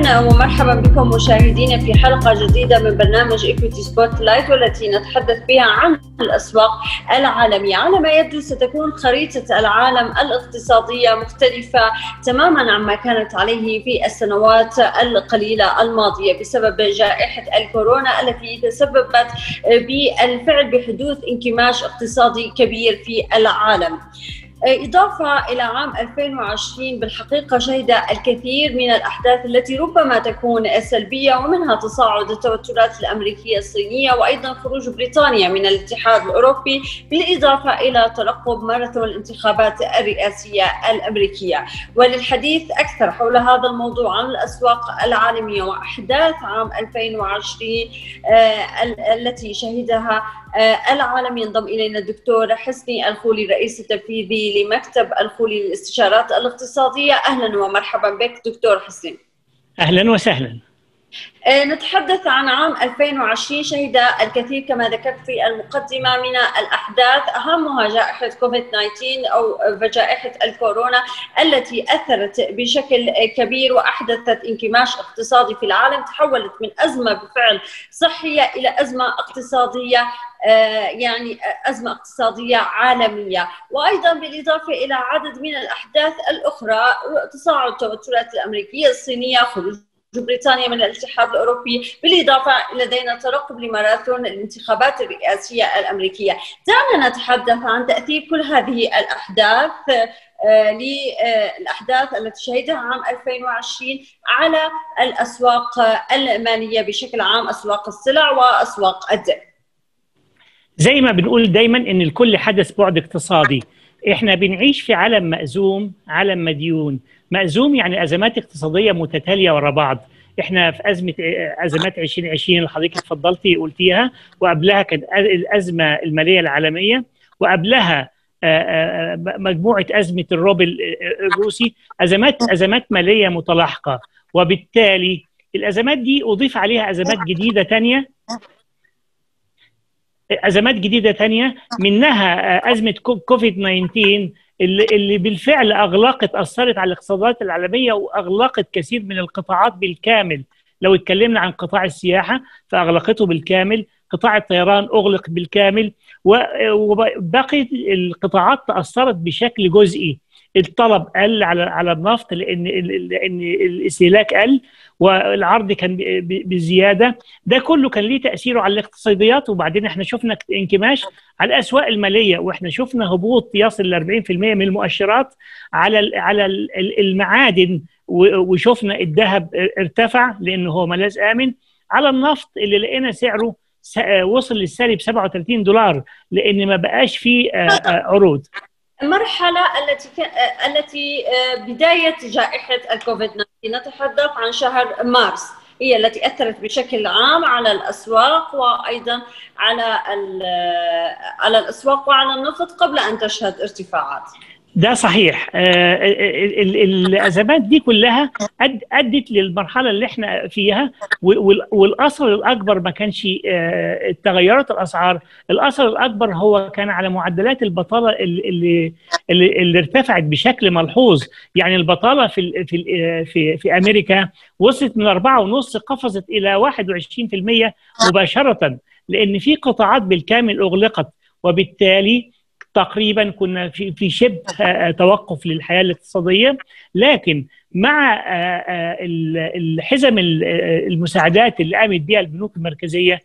اهلا ومرحبا بكم مشاهدينا في حلقه جديده من برنامج ايكويتي سبوت لايت والتي نتحدث بها عن الاسواق العالميه، على ما يبدو ستكون خريطه العالم الاقتصاديه مختلفه تماما عما كانت عليه في السنوات القليله الماضيه بسبب جائحه الكورونا التي تسببت بالفعل بحدوث انكماش اقتصادي كبير في العالم. إضافة إلى عام 2020 بالحقيقة شهد الكثير من الأحداث التي ربما تكون سلبية ومنها تصاعد التوترات الأمريكية الصينية وأيضا خروج بريطانيا من الاتحاد الأوروبي بالإضافة إلى ترقب ماراثون الانتخابات الرئاسية الأمريكية وللحديث أكثر حول هذا الموضوع عن الأسواق العالمية وأحداث عام 2020 التي شهدها العالم ينضم الينا الدكتور حسني الخولي رئيس التنفيذي لمكتب الخولي للاستشارات الاقتصاديه اهلا ومرحبا بك دكتور حسني اهلا وسهلا نتحدث عن عام 2020 شهد الكثير كما ذكرت في المقدمة من الأحداث أهمها جائحة كوفيد 19 أو جائحة الكورونا التي أثرت بشكل كبير وأحدثت انكماش اقتصادي في العالم تحولت من أزمة بالفعل صحية إلى أزمة اقتصادية يعني أزمة اقتصادية عالمية وأيضا بالإضافة إلى عدد من الأحداث الأخرى تصاعد التوترات الأمريكية الصينية خروج بريطانيا من الاتحاد الاوروبي بالاضافه لدينا ترقب لماراثون الانتخابات الرئاسيه الامريكيه. دعنا نتحدث عن تاثير كل هذه الاحداث للاحداث التي شهدها عام 2020 على الاسواق الماليه بشكل عام اسواق السلع واسواق الدين. زي ما بنقول دايما ان الكل حدث بعد اقتصادي احنا بنعيش في عالم مأزوم عالم مديون مأزوم يعني ازمات اقتصاديه متتاليه ورا بعض احنا في ازمه ازمات 2020 اللي حضرتك اتفضلتي قلتيها وقبلها كانت الازمه الماليه العالميه وقبلها مجموعه ازمه الروبل الروسي ازمات ازمات ماليه متلاحقه وبالتالي الازمات دي اضيف عليها ازمات جديده ثانيه ازمات جديده ثانيه منها ازمه كوفيد 19 اللي, اللي بالفعل اغلقت اثرت على الاقتصادات العالميه واغلقت كثير من القطاعات بالكامل لو اتكلمنا عن قطاع السياحه فاغلقته بالكامل قطاع الطيران اغلق بالكامل وبقيت القطاعات تاثرت بشكل جزئي الطلب قل على على النفط لان لان الاستهلاك قل والعرض كان بزياده ده كله كان ليه تاثيره على الاقتصاديات وبعدين احنا شفنا انكماش على الاسواق الماليه واحنا شفنا هبوط يصل ل 40% من المؤشرات على على المعادن وشفنا الذهب ارتفع لانه هو ملاذ امن على النفط اللي لقينا سعره وصل للسالب 37 دولار لان ما بقاش فيه عروض المرحلة التي ك... التي بداية جائحة الكوفيد 19 نتحدث عن شهر مارس هي التي أثرت بشكل عام على الأسواق وأيضا على على الأسواق وعلى النفط قبل أن تشهد ارتفاعات. ده صحيح الازمات دي كلها ادت للمرحله اللي احنا فيها والاثر الاكبر ما كانش تغيرات الاسعار الاثر الاكبر هو كان على معدلات البطاله اللي اللي, اللي ارتفعت بشكل ملحوظ يعني البطاله في في في, في امريكا وصلت من 4.5 قفزت الى 21% مباشره لان في قطاعات بالكامل اغلقت وبالتالي تقريبا كنا في في شبه توقف للحياه الاقتصاديه لكن مع الحزم المساعدات اللي قامت بها البنوك المركزيه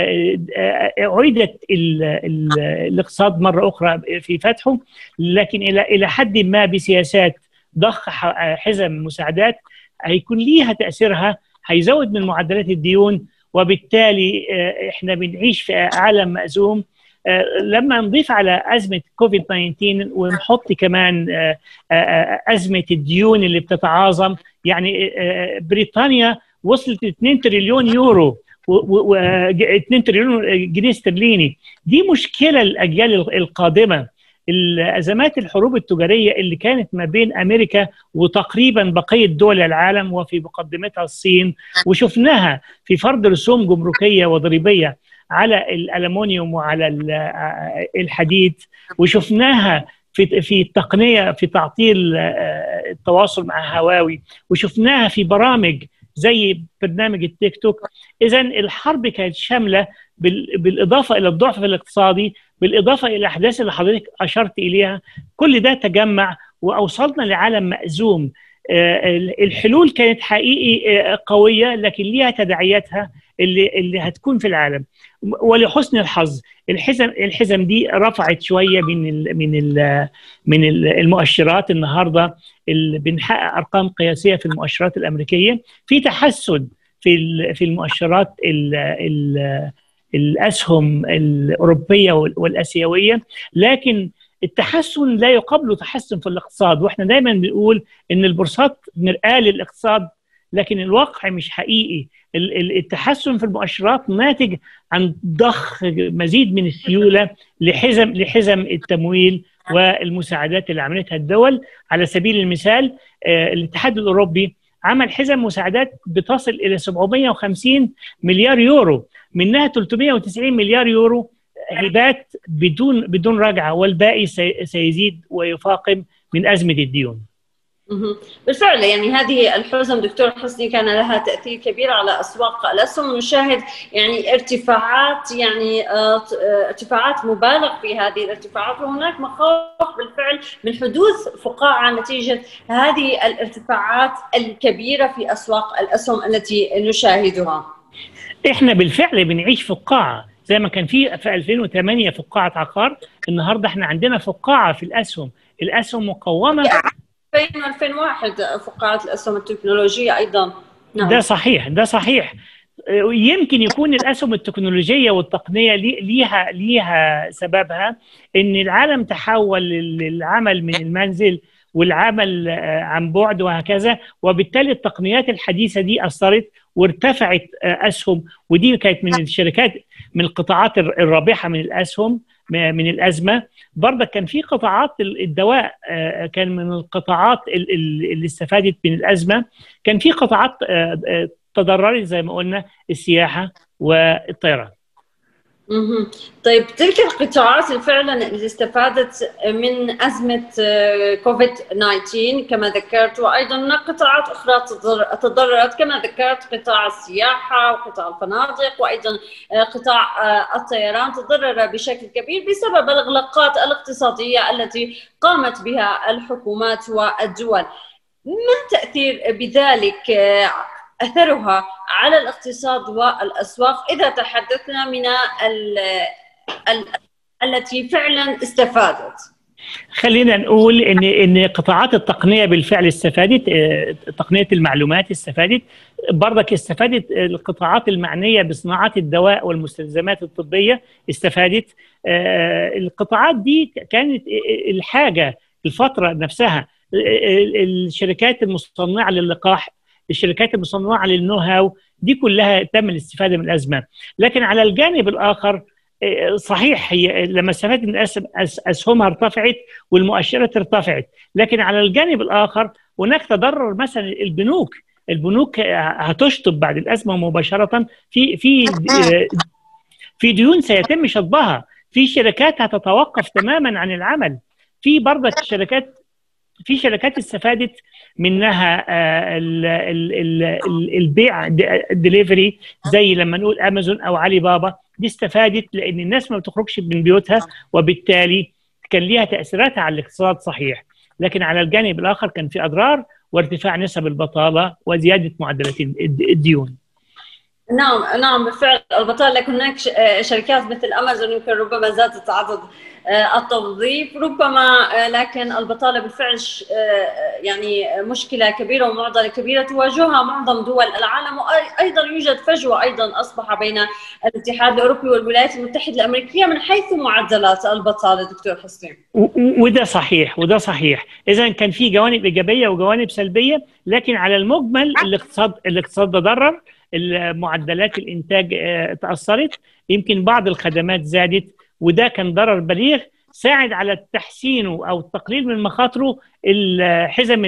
اعيدت الاقتصاد مره اخرى في فتحه لكن الى الى حد ما بسياسات ضخ حزم مساعدات هيكون ليها تاثيرها هيزود من معدلات الديون وبالتالي احنا بنعيش في عالم مأزوم لما نضيف على ازمه كوفيد 19 ونحط كمان ازمه الديون اللي بتتعاظم يعني بريطانيا وصلت 2 تريليون يورو و 2 تريليون جنيه استرليني دي مشكله الاجيال القادمه الازمات الحروب التجاريه اللي كانت ما بين امريكا وتقريبا بقيه دول العالم وفي مقدمتها الصين وشفناها في فرض رسوم جمركيه وضريبيه على الالومنيوم وعلى الحديد وشفناها في في التقنيه في تعطيل التواصل مع هواوي وشفناها في برامج زي برنامج التيك توك اذا الحرب كانت شامله بالاضافه الى الضعف الاقتصادي بالاضافه الى الاحداث اللي حضرتك اشرت اليها كل ده تجمع واوصلنا لعالم مأزوم الحلول كانت حقيقي قويه لكن ليها تداعياتها اللي اللي هتكون في العالم ولحسن الحظ الحزم الحزم دي رفعت شويه من ال من ال من المؤشرات النهارده اللي بنحقق ارقام قياسيه في المؤشرات الامريكيه في تحسن في في المؤشرات ال ال الاسهم الاوروبيه والاسيويه لكن التحسن لا يقابله تحسن في الاقتصاد واحنا دايما بنقول ان البورصات مرآة للاقتصاد لكن الواقع مش حقيقي التحسن في المؤشرات ناتج عن ضخ مزيد من السيوله لحزم لحزم التمويل والمساعدات اللي عملتها الدول على سبيل المثال الاتحاد الاوروبي عمل حزم مساعدات بتصل الى 750 مليار يورو منها 390 مليار يورو هبات بدون بدون رجعه والباقي سيزيد ويفاقم من ازمه الديون. بالفعل يعني هذه الحزم دكتور حسني كان لها تاثير كبير على اسواق الاسهم نشاهد يعني ارتفاعات يعني ارتفاعات مبالغ في هذه الارتفاعات وهناك مخاوف بالفعل من حدوث فقاعه نتيجه هذه الارتفاعات الكبيره في اسواق الاسهم التي نشاهدها. احنا بالفعل بنعيش فقاعه زي ما كان في في 2008 فقاعه عقار النهارده احنا عندنا فقاعه في الاسهم الاسهم مقومه 2001 فقاعه الاسهم التكنولوجيه ايضا نعم. ده صحيح ده صحيح يمكن يكون الاسهم التكنولوجيه والتقنيه ليها ليها سببها ان العالم تحول للعمل من المنزل والعمل عن بعد وهكذا وبالتالي التقنيات الحديثه دي اثرت وارتفعت اسهم ودي كانت من الشركات من القطاعات الرابحه من الاسهم من الازمه برضه كان في قطاعات الدواء كان من القطاعات اللي استفادت من الازمه كان في قطاعات تضررت زي ما قلنا السياحه والطيران طيب تلك القطاعات فعلا اللي استفادت من ازمه كوفيد 19 كما ذكرت وايضا هناك قطاعات اخرى تضررت كما ذكرت قطاع السياحه وقطاع الفنادق وايضا قطاع الطيران تضرر بشكل كبير بسبب الاغلاقات الاقتصاديه التي قامت بها الحكومات والدول. ما التاثير بذلك اثرها على الاقتصاد والاسواق اذا تحدثنا من ال ال التي فعلا استفادت خلينا نقول ان ان قطاعات التقنيه بالفعل استفادت تقنيه المعلومات استفادت برضك استفادت القطاعات المعنيه بصناعه الدواء والمستلزمات الطبيه استفادت القطاعات دي كانت الحاجه الفتره نفسها الشركات المصنعه للقاح الشركات المصنعه للنو هاو دي كلها تم الاستفاده من الازمه لكن على الجانب الاخر صحيح هي لما استفادت من اسهمها ارتفعت والمؤشرات ارتفعت لكن على الجانب الاخر هناك تضرر مثلا البنوك البنوك هتشطب بعد الازمه مباشره في في في ديون سيتم شطبها في شركات هتتوقف تماما عن العمل في برضك شركات في شركات استفادت منها البيع الدليفري زي لما نقول امازون او علي بابا دي استفادت لان الناس ما بتخرجش من بيوتها وبالتالي كان ليها تاثيراتها على الاقتصاد صحيح لكن على الجانب الاخر كان في اضرار وارتفاع نسب البطاله وزياده معدلات الديون نعم نعم بالفعل البطاله لكن هناك شركات مثل امازون يمكن ربما زادت عدد التوظيف ربما لكن البطاله بالفعل يعني مشكله كبيره ومعضله كبيره تواجهها معظم دول العالم وايضا يوجد فجوه ايضا اصبح بين الاتحاد الاوروبي والولايات المتحده الامريكيه من حيث معدلات البطاله دكتور حسين وده صحيح وده صحيح اذا كان في جوانب ايجابيه وجوانب سلبيه لكن على المجمل الاقتصاد الاقتصاد تضرر معدلات الانتاج تاثرت يمكن بعض الخدمات زادت وده كان ضرر بليغ ساعد على تحسينه او التقليل من مخاطره الحزم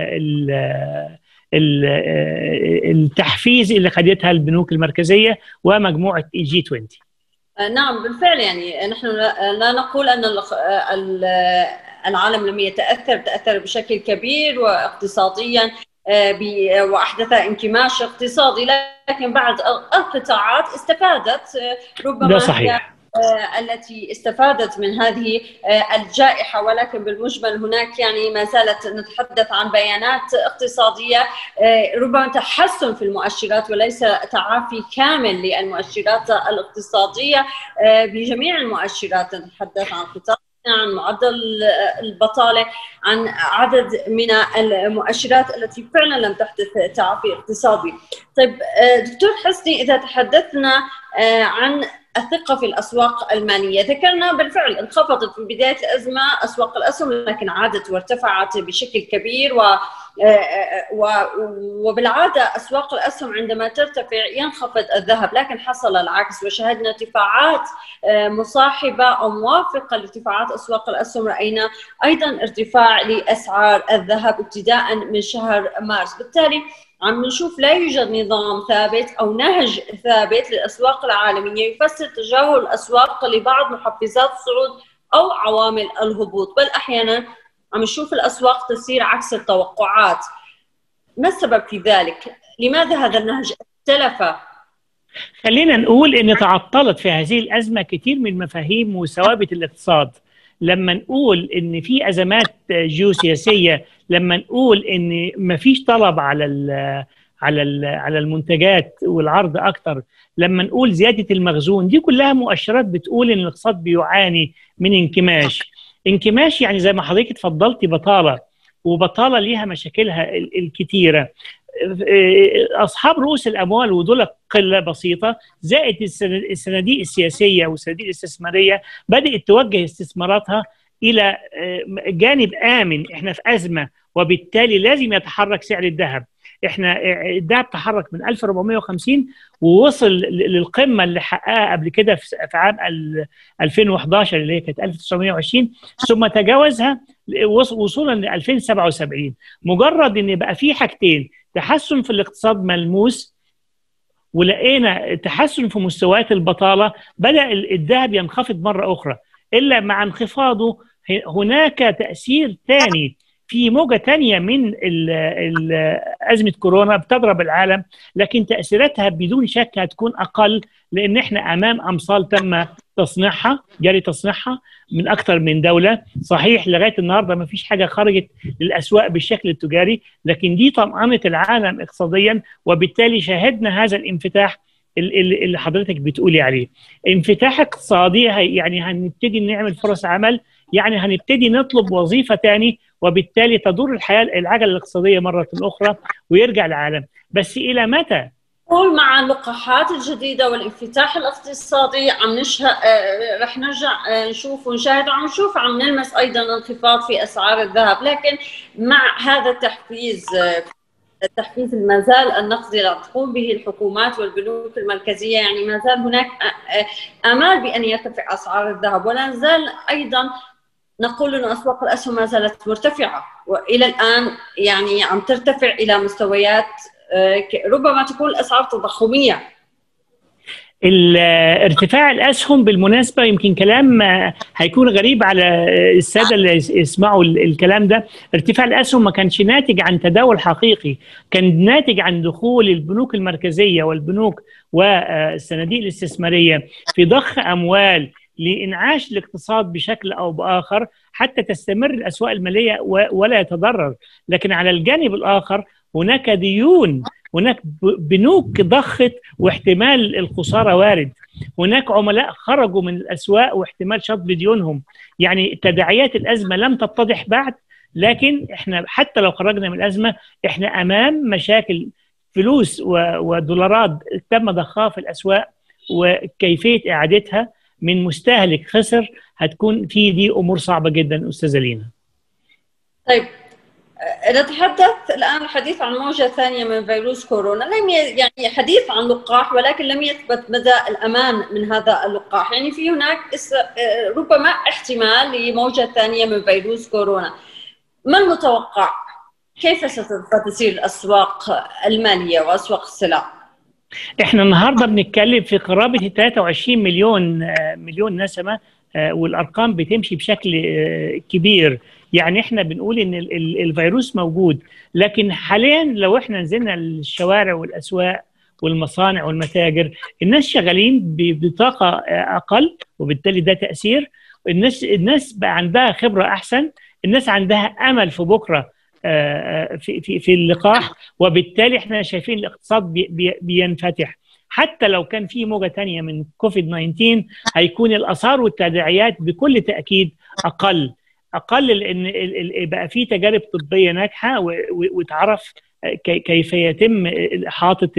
التحفيز اللي خدتها البنوك المركزيه ومجموعه الجي 20 نعم بالفعل يعني نحن لا نقول ان العالم لم يتاثر تاثر بشكل كبير واقتصاديا واحدث انكماش اقتصادي لكن بعض القطاعات استفادت ربما ده صحيح. التي استفادت من هذه الجائحه ولكن بالمجمل هناك يعني ما زالت نتحدث عن بيانات اقتصاديه ربما تحسن في المؤشرات وليس تعافي كامل للمؤشرات الاقتصاديه بجميع المؤشرات نتحدث عن قطاع عن معدل البطالة عن عدد من المؤشرات التي فعلا لم تحدث تعافي اقتصادي طيب دكتور حسني إذا تحدثنا عن الثقة في الأسواق المالية ذكرنا بالفعل انخفضت في بداية الأزمة أسواق الأسهم لكن عادت وارتفعت بشكل كبير و وبالعادة أسواق الأسهم عندما ترتفع ينخفض الذهب لكن حصل العكس وشهدنا ارتفاعات مصاحبة أو موافقة لارتفاعات أسواق الأسهم رأينا أيضا ارتفاع لأسعار الذهب ابتداء من شهر مارس بالتالي عم نشوف لا يوجد نظام ثابت او نهج ثابت للاسواق العالميه يفسر تجاهل الاسواق لبعض محفزات الصعود او عوامل الهبوط بل احيانا عم نشوف الاسواق تسير عكس التوقعات ما السبب في ذلك لماذا هذا النهج اختلف خلينا نقول ان تعطلت في هذه الازمه كثير من مفاهيم وثوابت الاقتصاد لما نقول ان في ازمات جيوسياسيه لما نقول ان ما فيش طلب على ال على ال على المنتجات والعرض اكتر لما نقول زياده المخزون دي كلها مؤشرات بتقول ان الاقتصاد بيعاني من انكماش انكماش يعني زي ما حضرتك اتفضلتي بطاله وبطاله ليها مشاكلها الكتيره اصحاب رؤوس الاموال ودول قله بسيطه زائد الصناديق السياسيه والصناديق الاستثماريه بدات توجه استثماراتها الى جانب امن احنا في ازمه وبالتالي لازم يتحرك سعر الذهب احنا الذهب تحرك من 1450 ووصل للقمه اللي حققها قبل كده في عام 2011 اللي هي كانت 1920 ثم تجاوزها وصولا ل 2077 مجرد ان بقى في حاجتين تحسن في الاقتصاد ملموس ولقينا تحسن في مستويات البطاله بدا الذهب ينخفض مره اخرى الا مع انخفاضه هناك تاثير ثاني في موجه ثانيه من ال ال ازمه كورونا بتضرب العالم لكن تاثيراتها بدون شك هتكون اقل لان احنا امام امصال تم تصنيعها جاري تصنيعها من اكثر من دوله صحيح لغايه النهارده ما فيش حاجه خرجت للاسواق بالشكل التجاري لكن دي طمانه العالم اقتصاديا وبالتالي شاهدنا هذا الانفتاح اللي حضرتك بتقولي عليه انفتاح اقتصادي يعني هنبتدي نعمل فرص عمل يعني هنبتدي نطلب وظيفه تاني وبالتالي تدور الحياه العجله الاقتصاديه مره اخرى ويرجع العالم بس الى متى نقول مع اللقاحات الجديده والانفتاح الاقتصادي عم نشهد رح نرجع نشوف ونشاهد وعم نشوف عم نلمس ايضا انخفاض في اسعار الذهب لكن مع هذا التحفيز التحفيز ما زال النقدي اللي تقوم به الحكومات والبنوك المركزيه يعني ما زال هناك امال بان يرتفع اسعار الذهب ولا نزال ايضا نقول ان اسواق الاسهم ما زالت مرتفعه والى الان يعني عم ترتفع الى مستويات ربما تكون الاسعار تضخميه ارتفاع الاسهم بالمناسبه يمكن كلام هيكون غريب على الساده اللي يسمعوا الكلام ده ارتفاع الاسهم ما كانش ناتج عن تداول حقيقي كان ناتج عن دخول البنوك المركزيه والبنوك والصناديق الاستثماريه في ضخ اموال لانعاش الاقتصاد بشكل او باخر حتى تستمر الاسواق الماليه ولا يتضرر لكن على الجانب الاخر هناك ديون هناك بنوك ضخت واحتمال الخساره وارد هناك عملاء خرجوا من الاسواق واحتمال شطب ديونهم يعني تداعيات الازمه لم تتضح بعد لكن احنا حتى لو خرجنا من الازمه احنا امام مشاكل فلوس ودولارات تم ضخها في الاسواق وكيفيه اعادتها من مستهلك خسر هتكون في دي امور صعبه جدا استاذه لينا. طيب نتحدث الان الحديث عن موجه ثانيه من فيروس كورونا لم يعني حديث عن لقاح ولكن لم يثبت مدى الامان من هذا اللقاح يعني في هناك ربما احتمال لموجه ثانيه من فيروس كورونا ما المتوقع كيف ستسير الاسواق الماليه واسواق السلع احنا النهارده بنتكلم في قرابه 23 مليون مليون نسمه والارقام بتمشي بشكل كبير يعني احنا بنقول ان الفيروس موجود لكن حاليا لو احنا نزلنا الشوارع والاسواق والمصانع والمتاجر الناس شغالين بطاقه اقل وبالتالي ده تاثير الناس الناس بقى عندها خبره احسن الناس عندها امل في بكره في في في اللقاح وبالتالي احنا شايفين الاقتصاد بي بينفتح حتى لو كان في موجه ثانيه من كوفيد 19 هيكون الاثار والتداعيات بكل تاكيد اقل اقل لان بقى في تجارب طبيه ناجحه واتعرف كيف يتم احاطه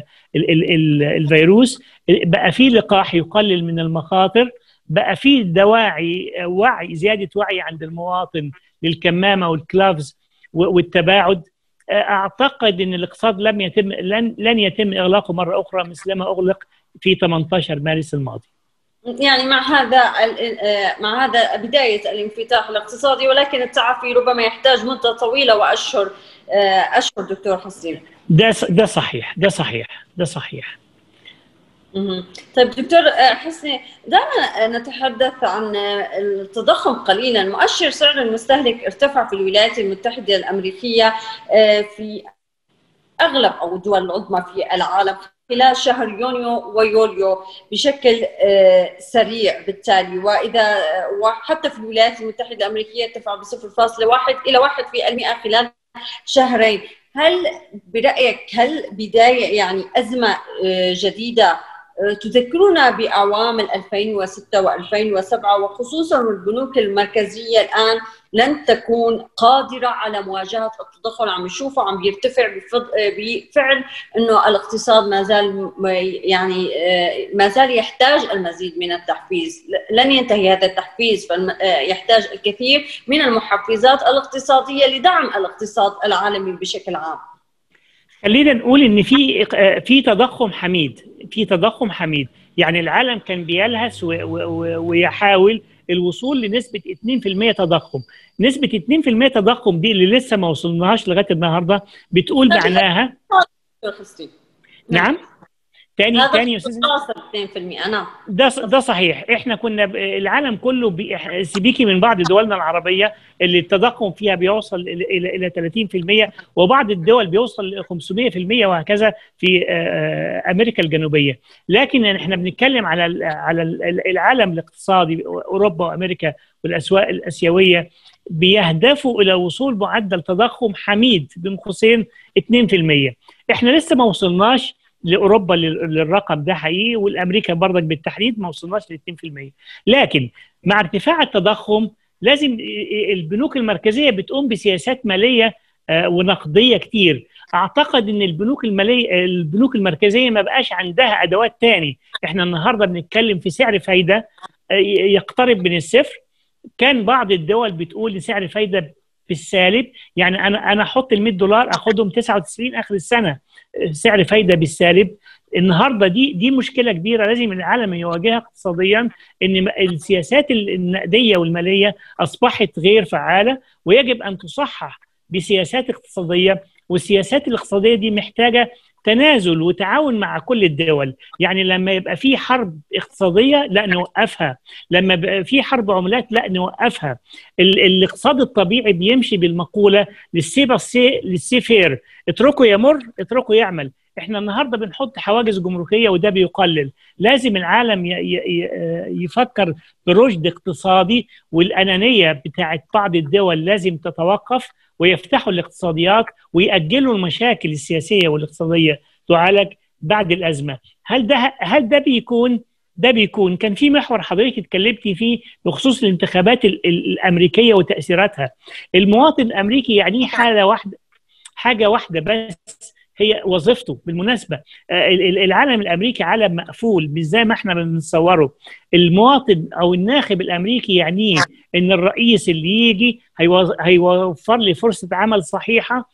الفيروس بقى في لقاح يقلل من المخاطر بقى في دواعي وعي زياده وعي عند المواطن للكمامه والكلافز والتباعد اعتقد ان الاقتصاد لم يتم لن لن يتم اغلاقه مره اخرى مثلما اغلق في 18 مارس الماضي. يعني مع هذا مع هذا بدايه الانفتاح الاقتصادي ولكن التعافي ربما يحتاج مده طويله واشهر اشهر دكتور حسين. ده ده صحيح ده صحيح ده صحيح. طيب دكتور حسني دعنا نتحدث عن التضخم قليلا مؤشر سعر المستهلك ارتفع في الولايات المتحدة الأمريكية في أغلب أو الدول العظمى في العالم خلال شهر يونيو ويوليو بشكل سريع بالتالي واذا وحتى في الولايات المتحده الامريكيه ارتفع ب 0.1 الى 1 في المئة خلال شهرين هل برايك هل بدايه يعني ازمه جديده تذكرنا باعوام 2006 و2007 وخصوصا البنوك المركزيه الان لن تكون قادره على مواجهه التضخم عم نشوفه عم بيرتفع بفعل انه الاقتصاد ما زال يعني ما زال يحتاج المزيد من التحفيز لن ينتهي هذا التحفيز فيحتاج الكثير من المحفزات الاقتصاديه لدعم الاقتصاد العالمي بشكل عام خلينا نقول ان في في تضخم حميد في تضخم حميد يعني العالم كان بيلهث ويحاول الوصول لنسبه 2% تضخم نسبه 2% تضخم دي اللي لسه ما وصلناهاش لغايه النهارده بتقول معناها نعم تاني تاني يا استاذ 2% نعم ده ده صحيح احنا كنا العالم كله سيبيكي من بعض دولنا العربيه اللي التضخم فيها بيوصل الى الى 30% وبعض الدول بيوصل ل 500% وهكذا في امريكا الجنوبيه لكن احنا بنتكلم على على العالم الاقتصادي اوروبا وامريكا والاسواق الاسيويه بيهدفوا الى وصول معدل تضخم حميد بين قوسين 2% احنا لسه ما وصلناش لاوروبا للرقم ده حقيقي والامريكا برضك بالتحديد ما وصلناش ل 2% لكن مع ارتفاع التضخم لازم البنوك المركزيه بتقوم بسياسات ماليه ونقديه كتير اعتقد ان البنوك الماليه البنوك المركزيه ما بقاش عندها ادوات تاني احنا النهارده بنتكلم في سعر فايده يقترب من الصفر كان بعض الدول بتقول سعر فايده بالسالب يعني انا انا احط ال 100 دولار اخدهم 99 اخر السنه سعر فايده بالسالب النهارده دي دي مشكله كبيره لازم العالم يواجهها اقتصاديا ان السياسات النقديه والماليه اصبحت غير فعاله ويجب ان تصحح بسياسات اقتصاديه والسياسات الاقتصاديه دي محتاجه تنازل وتعاون مع كل الدول يعني لما يبقى في حرب اقتصاديه لا نوقفها لما يبقى في حرب عملات لا نوقفها الاقتصاد الطبيعي بيمشي بالمقوله للسيبا للسيفير اتركه يمر اتركه يعمل احنا النهارده بنحط حواجز جمركيه وده بيقلل لازم العالم يفكر برشد اقتصادي والانانيه بتاعت بعض الدول لازم تتوقف ويفتحوا الاقتصاديات ويأجلوا المشاكل السياسيه والاقتصاديه تعالج بعد الازمه هل ده هل ده بيكون ده بيكون كان في محور حضرتك اتكلمتي فيه بخصوص الانتخابات الامريكيه وتاثيراتها المواطن الامريكي يعني حاله واحده حاجه واحده بس هي وظيفته بالمناسبه العالم الامريكي عالم مقفول مش زي ما احنا بنتصوره المواطن او الناخب الامريكي يعنيه ان الرئيس اللي يجي هيوفر لي فرصه عمل صحيحه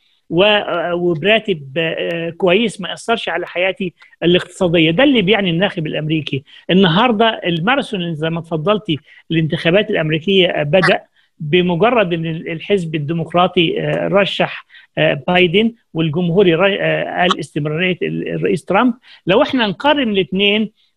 وبراتب كويس ما ياثرش على حياتي الاقتصاديه ده اللي بيعني الناخب الامريكي النهارده الماراثون زي ما اتفضلتي الانتخابات الامريكيه بدا بمجرد ان الحزب الديمقراطي رشح بايدن والجمهوري قال استمراريه الرئيس ترامب لو احنا نقارن الاثنين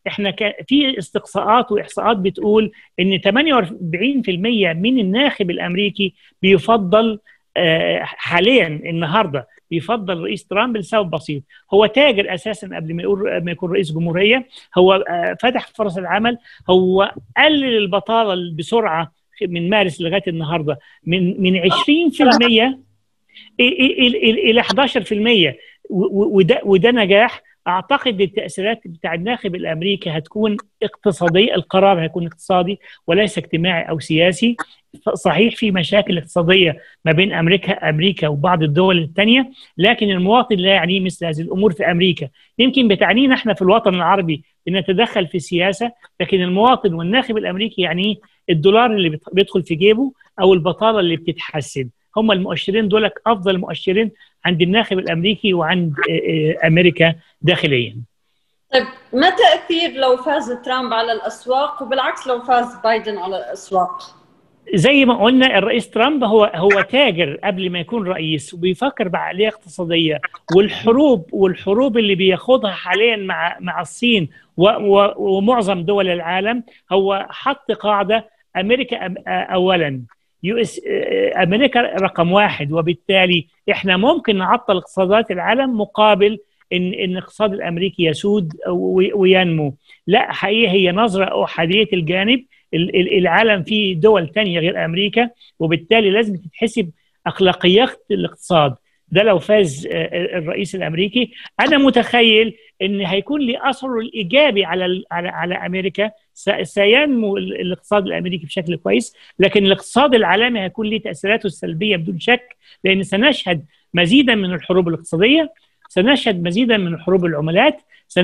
احنا في استقصاءات واحصاءات بتقول ان 48% من الناخب الامريكي بيفضل حاليا النهارده بيفضل رئيس ترامب لسبب بسيط هو تاجر اساسا قبل ما يقول ما يكون رئيس جمهوريه هو فتح فرص العمل هو قلل البطاله بسرعه من مارس لغايه النهارده من من 20% الى 11% وده وده نجاح اعتقد التاثيرات بتاع الناخب الامريكي هتكون اقتصاديه القرار هيكون اقتصادي وليس اجتماعي او سياسي صحيح في مشاكل اقتصاديه ما بين امريكا امريكا وبعض الدول الثانيه لكن المواطن لا يعنيه مثل هذه الامور في امريكا يمكن بتعنينا احنا في الوطن العربي بنتدخل في السياسه لكن المواطن والناخب الامريكي يعنيه الدولار اللي بيدخل في جيبه او البطاله اللي بتتحسن هم المؤشرين دول افضل مؤشرين عند الناخب الامريكي وعند امريكا داخليا. طيب ما تاثير لو فاز ترامب على الاسواق وبالعكس لو فاز بايدن على الاسواق؟ زي ما قلنا الرئيس ترامب هو هو تاجر قبل ما يكون رئيس وبيفكر بعقليه اقتصاديه والحروب والحروب اللي بياخدها حاليا مع مع الصين ومعظم دول العالم هو حط قاعده امريكا اولا يو اس امريكا رقم واحد وبالتالي احنا ممكن نعطل اقتصادات العالم مقابل ان ان الاقتصاد الامريكي يسود وينمو لا حقيقه هي نظره احاديه الجانب العالم فيه دول ثانيه غير امريكا وبالتالي لازم تتحسب اخلاقيات الاقتصاد ده لو فاز الرئيس الامريكي انا متخيل ان هيكون له اثره الايجابي على على على امريكا سينمو الاقتصاد الامريكي بشكل كويس لكن الاقتصاد العالمي هيكون له تاثيراته السلبيه بدون شك لان سنشهد مزيدا من الحروب الاقتصاديه سنشهد مزيدا من حروب العملات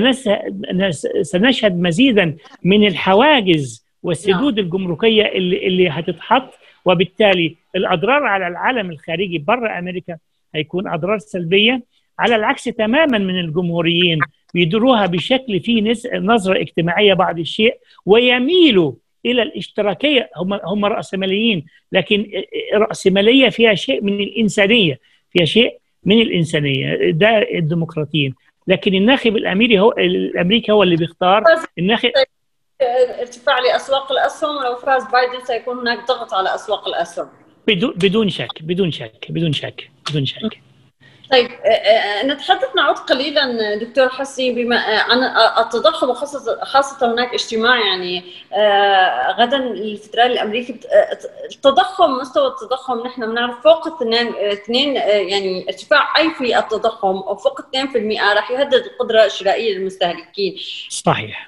سنشهد مزيدا من الحواجز والسدود الجمركيه اللي اللي هتتحط وبالتالي الاضرار على العالم الخارجي بره امريكا هيكون اضرار سلبيه على العكس تماما من الجمهوريين بيدروها بشكل فيه نظره اجتماعيه بعض الشيء ويميلوا الى الاشتراكيه هم هم راسماليين لكن راسماليه فيها شيء من الانسانيه فيها شيء من الانسانيه ده الديمقراطيين لكن الناخب الامريكي هو الامريكي هو اللي بيختار الناخب ارتفاع لاسواق الاسهم ولو فاز بايدن سيكون هناك ضغط على اسواق الاسهم بدون بدون شك بدون شك بدون شك بدون شك طيب نتحدث نعود قليلا دكتور حسي بما عن التضخم وخاصه خاصه هناك اجتماع يعني غدا الفدرالي الامريكي التضخم مستوى التضخم نحن بنعرف فوق اثنين اثنين يعني ارتفاع اي في التضخم او فوق 2% راح يهدد القدره الشرائيه للمستهلكين صحيح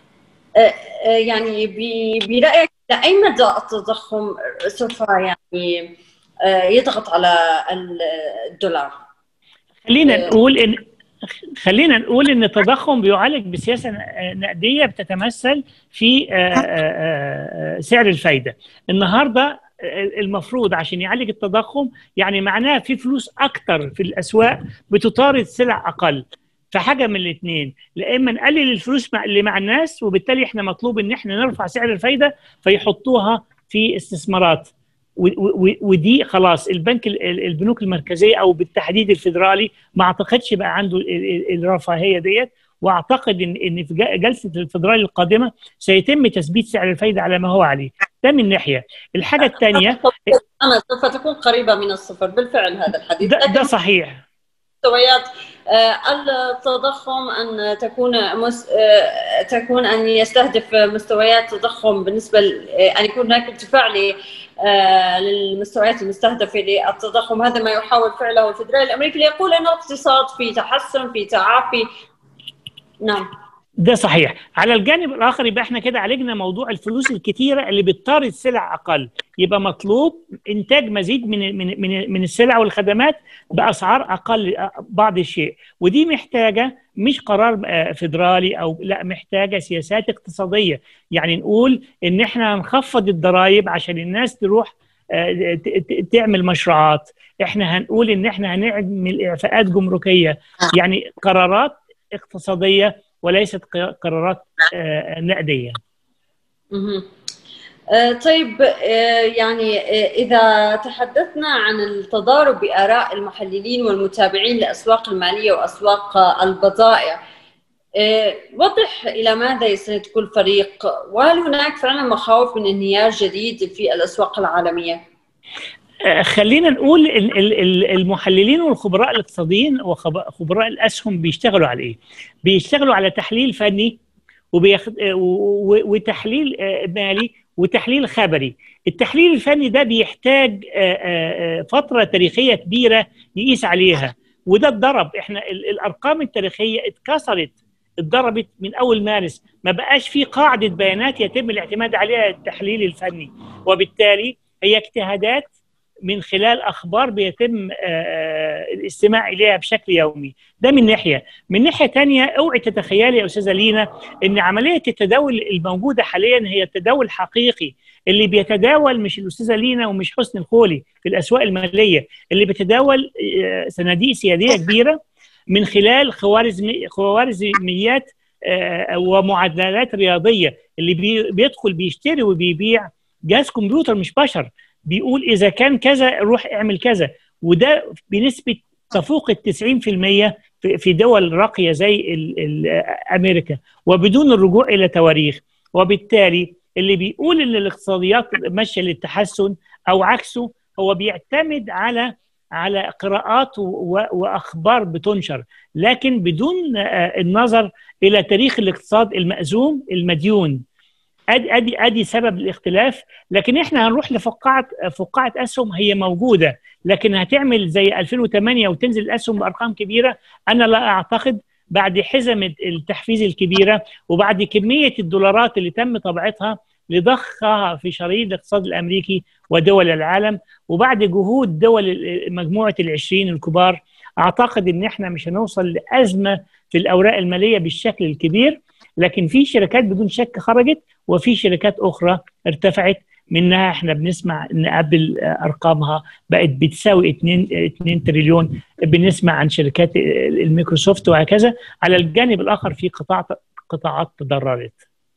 يعني برايك لاي مدى التضخم سوف يعني يضغط على الدولار خلينا نقول ان خلينا نقول ان التضخم بيعالج بسياسه نقديه بتتمثل في سعر الفايده النهارده المفروض عشان يعالج التضخم يعني معناه في فلوس اكتر في الاسواق بتطارد سلع اقل فحاجه من الاثنين لا اما نقلل الفلوس اللي مع الناس وبالتالي احنا مطلوب ان احنا نرفع سعر الفايده فيحطوها في استثمارات ودي خلاص البنك البنوك المركزيه او بالتحديد الفدرالي ما اعتقدش بقى عنده الرفاهيه ديت واعتقد ان ان في جلسه الفدرالي القادمه سيتم تثبيت سعر الفايده على ما هو عليه ده من ناحيه الحاجه الثانيه انا سوف تكون قريبه من الصفر بالفعل هذا الحديث ده, ده صحيح مستويات التضخم ان تكون مس... تكون ان يستهدف مستويات تضخم بالنسبه ل... ان يكون هناك ارتفاع ل... للمستويات المستهدفه للتضخم هذا ما يحاول فعله الفدرالي الامريكي ليقول ان الاقتصاد في تحسن في تعافي نعم ده صحيح على الجانب الاخر يبقى احنا كده عالجنا موضوع الفلوس الكتيره اللي بتطارد سلع اقل يبقى مطلوب انتاج مزيد من من من, من السلع والخدمات باسعار اقل بعض الشيء ودي محتاجه مش قرار فيدرالي او لا محتاجه سياسات اقتصاديه يعني نقول ان احنا هنخفض الضرائب عشان الناس تروح تعمل مشروعات احنا هنقول ان احنا هنعمل اعفاءات جمركيه يعني قرارات اقتصاديه وليست قرارات نقديه طيب يعني اذا تحدثنا عن التضارب باراء المحللين والمتابعين لاسواق الماليه واسواق البضائع وضح الى ماذا يستند كل فريق وهل هناك فعلا مخاوف من انهيار جديد في الاسواق العالميه؟ خلينا نقول المحللين والخبراء الاقتصاديين وخبراء الاسهم بيشتغلوا على ايه؟ بيشتغلوا على تحليل فني وبيخ... وتحليل مالي وتحليل خبري التحليل الفني ده بيحتاج فتره تاريخيه كبيره يقيس عليها وده اتضرب احنا الارقام التاريخيه اتكسرت اتضربت من اول مارس ما بقاش في قاعده بيانات يتم الاعتماد عليها التحليل الفني وبالتالي هي اجتهادات من خلال اخبار بيتم الاستماع اليها بشكل يومي ده من ناحيه من ناحيه ثانيه اوعي تتخيلي يا استاذه لينا ان عمليه التداول الموجوده حاليا هي تداول حقيقي اللي بيتداول مش الاستاذه لينا ومش حسن الخولي في الاسواق الماليه اللي بيتداول صناديق سياديه كبيره من خلال خوارزمي خوارزميات ومعادلات رياضيه اللي بيدخل بيشتري وبيبيع جهاز كمبيوتر مش بشر بيقول اذا كان كذا روح اعمل كذا وده بنسبه تفوق ال 90% في دول راقيه زي ال ال امريكا وبدون الرجوع الى تواريخ وبالتالي اللي بيقول ان الاقتصاديات ماشيه للتحسن او عكسه هو بيعتمد على على قراءات واخبار بتنشر لكن بدون النظر الى تاريخ الاقتصاد المأزوم المديون ادي ادي ادي سبب الاختلاف لكن احنا هنروح لفقاعه فقاعه اسهم هي موجوده لكن هتعمل زي 2008 وتنزل الاسهم بارقام كبيره انا لا اعتقد بعد حزم التحفيز الكبيره وبعد كميه الدولارات اللي تم طبعتها لضخها في شرايين الاقتصاد الامريكي ودول العالم وبعد جهود دول مجموعه العشرين الكبار اعتقد ان احنا مش هنوصل لازمه في الاوراق الماليه بالشكل الكبير لكن في شركات بدون شك خرجت وفي شركات اخرى ارتفعت منها احنا بنسمع ان ابل ارقامها بقت بتساوي 2 2 تريليون بنسمع عن شركات الميكروسوفت وهكذا على الجانب الاخر في قطاع قطاعات تضررت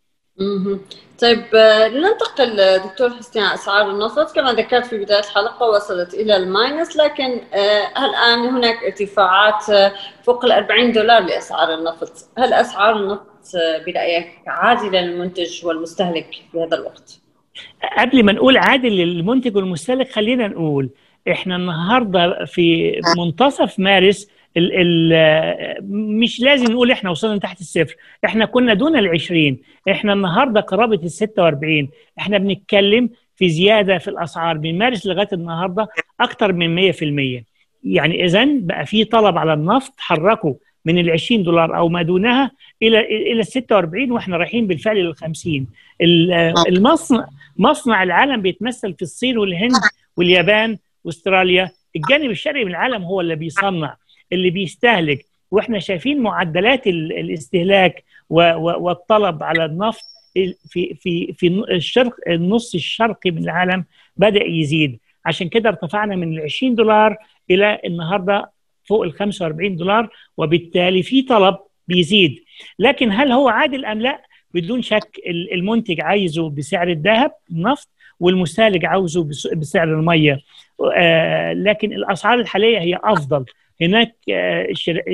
طيب ننتقل دكتور حسين اسعار النفط كما ذكرت في بدايه الحلقه وصلت الى الماينس لكن الان هناك ارتفاعات فوق ال 40 دولار لاسعار النفط، هل اسعار النفط برايك عادله للمنتج والمستهلك في هذا الوقت؟ قبل ما نقول عادل للمنتج والمستهلك خلينا نقول احنا النهارده في منتصف مارس ال ال مش لازم نقول احنا وصلنا تحت الصفر احنا كنا دون ال 20 احنا النهارده قرابه ال 46 احنا بنتكلم في زياده في الاسعار من مارس لغايه النهارده اكثر من 100% يعني اذا بقى في طلب على النفط حركه من ال 20 دولار او ما دونها الى الى ال 46 واحنا رايحين بالفعل لل 50 المصنع مصنع العالم بيتمثل في الصين والهند واليابان واستراليا الجانب الشرقي من العالم هو اللي بيصنع اللي بيستهلك واحنا شايفين معدلات الاستهلاك والطلب على النفط في في في الشرق النص الشرقي من العالم بدا يزيد عشان كده ارتفعنا من ال 20 دولار الى النهارده فوق ال 45 دولار وبالتالي في طلب بيزيد لكن هل هو عادل ام لا بدون شك المنتج عايزه بسعر الذهب النفط والمستهلك عاوزه بسعر الميه آه لكن الاسعار الحاليه هي افضل هناك آه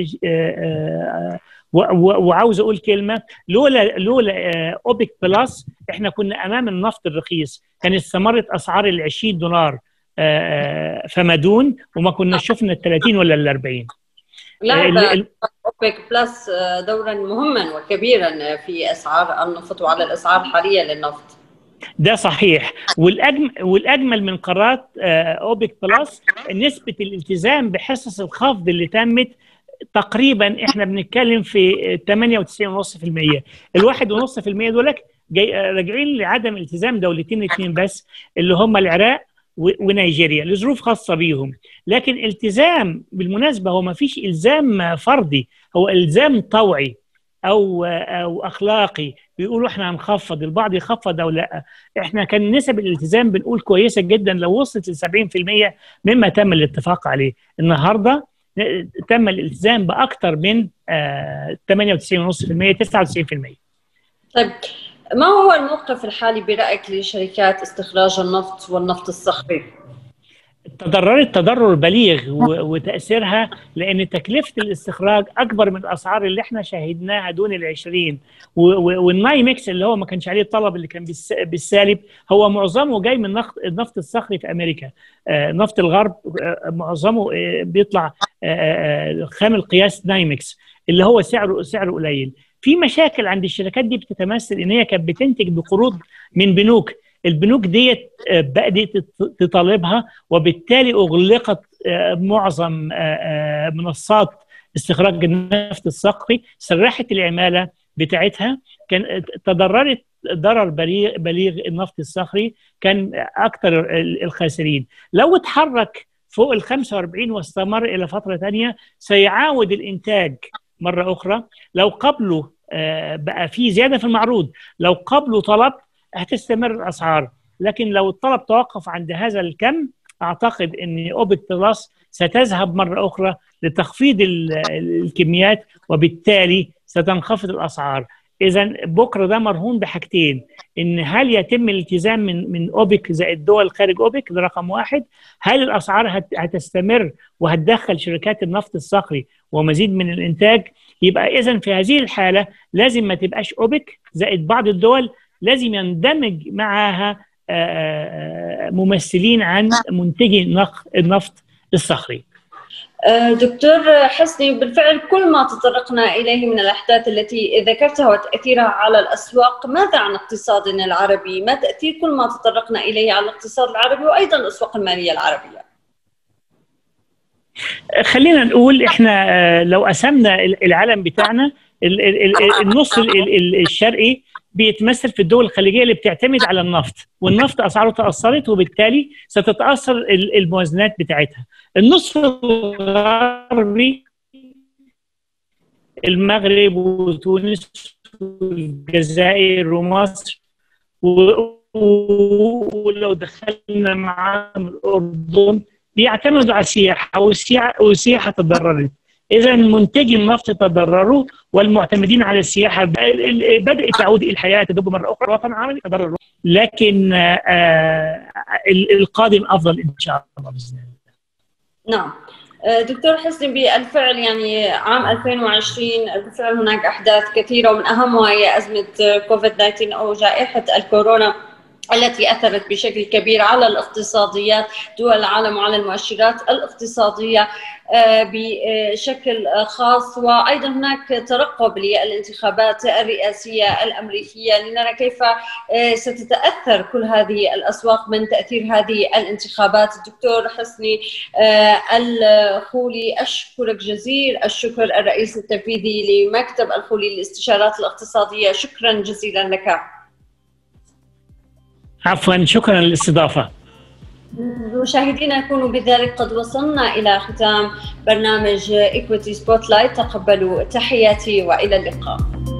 آه وعاوز اقول كلمه لولا لولا اوبك بلس احنا كنا امام النفط الرخيص كانت ثمره اسعار ال 20 دولار فما دون وما كنا شفنا ال 30 ولا ال 40 لعب اوبك بلس دورا مهما وكبيرا في اسعار النفط وعلى الاسعار الحاليه للنفط ده صحيح والاجمل والاجمل من قرارات اوبك بلس نسبه الالتزام بحصص الخفض اللي تمت تقريبا احنا بنتكلم في 98.5% الواحد ونص في المية دولك جاي راجعين لعدم التزام دولتين اثنين بس اللي هم العراق ونيجيريا لظروف خاصه بيهم لكن التزام بالمناسبه هو ما فيش الزام فردي هو الزام طوعي او او اخلاقي بيقولوا احنا هنخفض البعض يخفض او لا احنا كان نسب الالتزام بنقول كويسه جدا لو وصلت ل 70% مما تم الاتفاق عليه النهارده تم الالتزام باكثر من 98.5% 99% طيب ما هو الموقف الحالي برايك لشركات استخراج النفط والنفط الصخري؟ تضررت تضرر بليغ وتاثيرها لان تكلفه الاستخراج اكبر من الاسعار اللي احنا شاهدناها دون ال 20 والنايمكس اللي هو ما كانش عليه الطلب اللي كان بالسالب هو معظمه جاي من النفط الصخري في امريكا نفط الغرب معظمه بيطلع خام القياس نايمكس اللي هو سعره سعره قليل في مشاكل عند الشركات دي بتتمثل ان هي كانت بتنتج بقروض من بنوك البنوك ديت بدات تطالبها وبالتالي اغلقت معظم منصات استخراج النفط الصخري سرحت العماله بتاعتها كان تضررت ضرر بليغ بليغ النفط الصخري كان اكثر الخاسرين لو اتحرك فوق ال 45 واستمر الى فتره ثانيه سيعاود الانتاج مره اخرى لو قبله بقى في زياده في المعروض لو قبله طلب هتستمر الاسعار لكن لو الطلب توقف عند هذا الكم اعتقد ان اوبك بلس ستذهب مره اخرى لتخفيض الكميات وبالتالي ستنخفض الاسعار اذا بكره ده مرهون بحاجتين ان هل يتم الالتزام من من اوبك زائد دول خارج اوبك ده رقم واحد هل الاسعار هتستمر وهتدخل شركات النفط الصخري ومزيد من الانتاج يبقى اذا في هذه الحاله لازم ما تبقاش اوبك زائد بعض الدول لازم يندمج معها ممثلين عن منتجي النفط الصخري دكتور حسني بالفعل كل ما تطرقنا اليه من الاحداث التي ذكرتها وتاثيرها على الاسواق ماذا عن اقتصادنا العربي؟ ما تاثير كل ما تطرقنا اليه على الاقتصاد العربي وايضا الاسواق الماليه العربيه؟ خلينا نقول احنا لو قسمنا العالم بتاعنا النص الشرقي بيتمثل في الدول الخليجيه اللي بتعتمد على النفط والنفط اسعاره تاثرت وبالتالي ستتاثر الموازنات بتاعتها النصف الغربي المغرب وتونس والجزائر ومصر ولو دخلنا معاهم الاردن بيعتمدوا على السياحه والسياحه والسياحه تضررت اذا منتجي النفط تضرروا والمعتمدين على السياحه بدات تعود الحياه تدب مره اخرى الوطن العربي تضرروا لكن القادم افضل ان شاء الله باذن الله نعم دكتور حسني بالفعل يعني عام 2020 بالفعل هناك احداث كثيره ومن اهمها هي ازمه كوفيد 19 او جائحه الكورونا التي اثرت بشكل كبير على الاقتصاديات دول العالم وعلى المؤشرات الاقتصاديه بشكل خاص وايضا هناك ترقب للانتخابات الرئاسيه الامريكيه لنرى كيف ستتاثر كل هذه الاسواق من تاثير هذه الانتخابات الدكتور حسني الخولي اشكرك جزيل الشكر الرئيس التنفيذي لمكتب الخولي للاستشارات الاقتصاديه شكرا جزيلا لك عفوا شكرا للاستضافه مشاهدينا نكون بذلك قد وصلنا الى ختام برنامج ايكويتي سبوت لايت تقبلوا تحياتي والى اللقاء